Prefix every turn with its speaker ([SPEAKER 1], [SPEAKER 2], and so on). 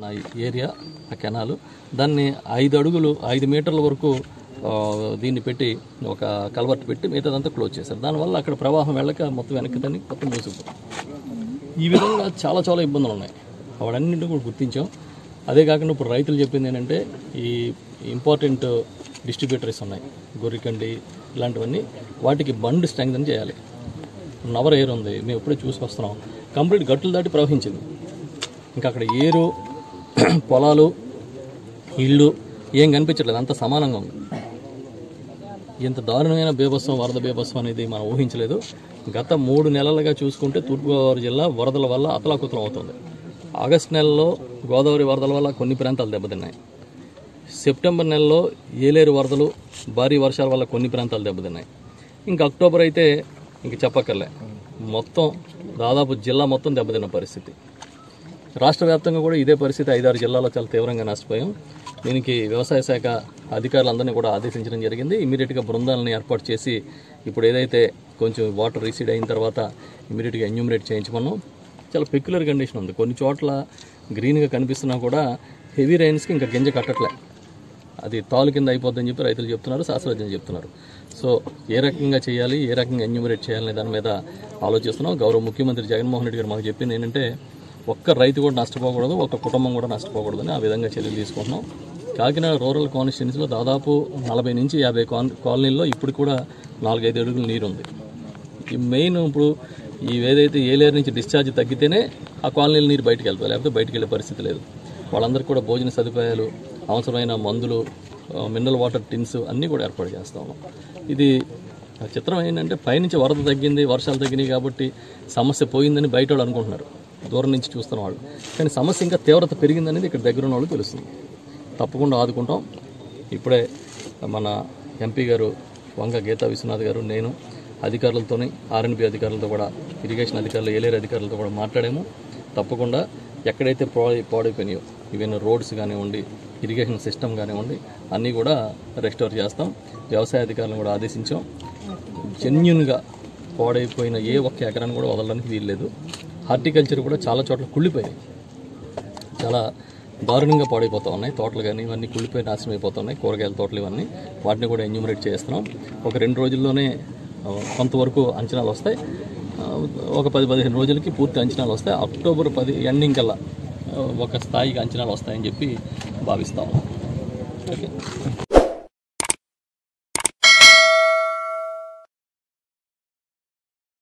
[SPEAKER 1] area ఆ canal దాన్ని ఐదు అడుగులు ఐదు మీటర్ల వరకు ఆ, దీన్ని పెట్టి ఒక కలవర్ట్ పెట్టి మిగతాదంతా క్లోజ్ చేశారు దానివల్ల అక్కడ ప్రవాహం వెళ్ళక మొత్తం వెనక్కి దాన్ని మొత్తం మూసుకుపోతుంది ఈ విధంగా చాలా చాలా ఇబ్బందులు ఉన్నాయి అవన్నీ కూడా గుర్తించాం అదే కాకుండా ఇప్పుడు రైతులు చెప్పింది ఏంటంటే ఈ ఇంపార్టెంట్ డిస్ట్రిబ్యూటరీస్ ఉన్నాయి గొర్రికండి ఇలాంటివన్నీ వాటికి బండ్ స్ట్రెంగ్తన్ చేయాలి నవర్ ఎయిర్ ఉంది మేము ఎప్పుడే చూసి వస్తున్నాం కంప్లీట్ గట్టులు దాటి ప్రవహించింది ఇంకా అక్కడ ఏరు పొలాలు ఇళ్ళు ఏం కనిపించట్లేదు అంత సమానంగా ఉంది ఇంత దారుణమైన బీభత్సం వరద బీభత్సం అనేది మనం ఊహించలేదు గత మూడు నెలలుగా చూసుకుంటే తూర్పుగోదావరి జిల్లా వరదల వల్ల అతలాకుతలం అవుతుంది ఆగస్ట్ నెలలో గోదావరి వరదల వల్ల కొన్ని ప్రాంతాలు దెబ్బతిన్నాయి సెప్టెంబర్ నెలలో ఏలేరు వరదలు భారీ వర్షాల వల్ల కొన్ని ప్రాంతాలు దెబ్బతిన్నాయి ఇంకా అక్టోబర్ అయితే ఇంక చెప్పక్కర్లే మొత్తం దాదాపు జిల్లా మొత్తం దెబ్బతిన్న పరిస్థితి రాష్ట్ర వ్యాప్తంగా కూడా ఇదే పరిస్థితి ఐదారు జిల్లాలో చాలా తీవ్రంగా నష్టపోయాం దీనికి వ్యవసాయ శాఖ అధికారులందరినీ కూడా ఆదేశించడం జరిగింది ఇమీడియట్గా బృందాలను ఏర్పాటు చేసి ఇప్పుడు ఏదైతే కొంచెం వాటర్ రీసీడ్ అయిన తర్వాత ఇమీడియట్గా ఎన్యూమరేట్ చేయించమన్నాం చాలా పెక్యులర్ కండిషన్ ఉంది కొన్ని చోట్ల గ్రీన్గా కనిపిస్తున్నా కూడా హెవీ రైన్స్కి ఇంకా గింజ కట్టట్లే అది తాలు కింద అయిపోద్దని చెప్పి రైతులు చెప్తున్నారు శాస్త్రజ్ఞులు చెప్తున్నారు సో ఏ రకంగా చేయాలి ఏ రకంగా ఎన్యూమరేట్ చేయాలనే దాని మీద ఆలోచిస్తున్నాం గౌరవ ముఖ్యమంత్రి జగన్మోహన్ రెడ్డి గారు మాకు చెప్పింది ఏంటంటే ఒక్క రైతు కూడా నష్టపోకూడదు ఒక్క కుటుంబం కూడా నష్టపోకూడదు అని ఆ విధంగా చర్యలు తీసుకుంటున్నాం కాకినాడ రూరల్ కాన్స్టిట్యున్సీలో దాదాపు నలభై నుంచి యాభై కాన్ కాలనీల్లో ఇప్పుడు కూడా నాలుగైదు అడుగులు నీరు ఉంది ఈ మెయిన్ ఇప్పుడు ఈ ఏదైతే ఏలేరు నుంచి డిశ్చార్జ్ తగ్గితేనే ఆ కాలనీల నీరు బయటికి వెళ్తాయి లేకపోతే బయటికి వెళ్ళే పరిస్థితి లేదు వాళ్ళందరికీ కూడా భోజన సదుపాయాలు అవసరమైన మందులు ఆ, మినరల్ వాటర్ టిన్స్ అన్నీ కూడా ఏర్పాటు చేస్తా ఉన్నాం ఇది ఆ చిత్రం ఏంటంటే పైనుంచి వరద తగ్గింది వర్షాలు తగ్గినాయి కాబట్టి సమస్య పోయిందని బయట వాళ్ళు అనుకుంటున్నారు దూరం నుంచి చూస్తున్న వాళ్ళు కానీ సమస్య ఇంకా తీవ్రత పెరిగిందనేది ఇక్కడ దగ్గర ఉన్న వాళ్ళు తెలుస్తుంది తప్పకుండా ఆదుకుంటాం ఇప్పుడే మన ఎంపీ గారు వంగ గీతా విశ్వనాథ్ గారు నేను అధికారులతోని ఆర్ఎన్బి అధికారులతో కూడా ఇరిగేషన్ అధికారులు ఏలేరు అధికారులతో కూడా మాట్లాడాము తప్పకుండా ఎక్కడైతే పాడై పాడైపోయినాయో ఈవెన్ రోడ్స్ కానివ్వండి ఇరిగేషన్ సిస్టమ్ కానివ్వండి అన్నీ కూడా రెస్టోర్ చేస్తాం వ్యవసాయ అధికారులను కూడా ఆదేశించాం జెన్యున్గా పాడైపోయిన ఏ ఒక్క ఎకరాన్ని కూడా వదలడానికి వీల్లేదు హార్టికల్చర్ కూడా చాలా చోట్ల కుళ్ళిపోయాయి చాలా దారుణంగా పాడైపోతూ ఉన్నాయి తోటలు కానీ ఇవన్నీ కుళ్ళిపోయి నాశనం అయిపోతున్నాయి కూరగాయల తోటలు ఇవన్నీ వాటిని కూడా ఎన్యూమరేట్ చేస్తున్నాం ఒక రెండు రోజుల్లోనే ఆ, కొంతవరకు అంచనాలు వస్తాయి ఆ, ఒక పది పదిహేను రోజులకి పూర్తి అంచనాలు వస్తాయి అక్టోబర్ పది ఎండింగ్ కల్లా ఆ, ఒక స్థాయికి అంచనాలు వస్తాయని చెప్పి భావిస్తాం ఓకే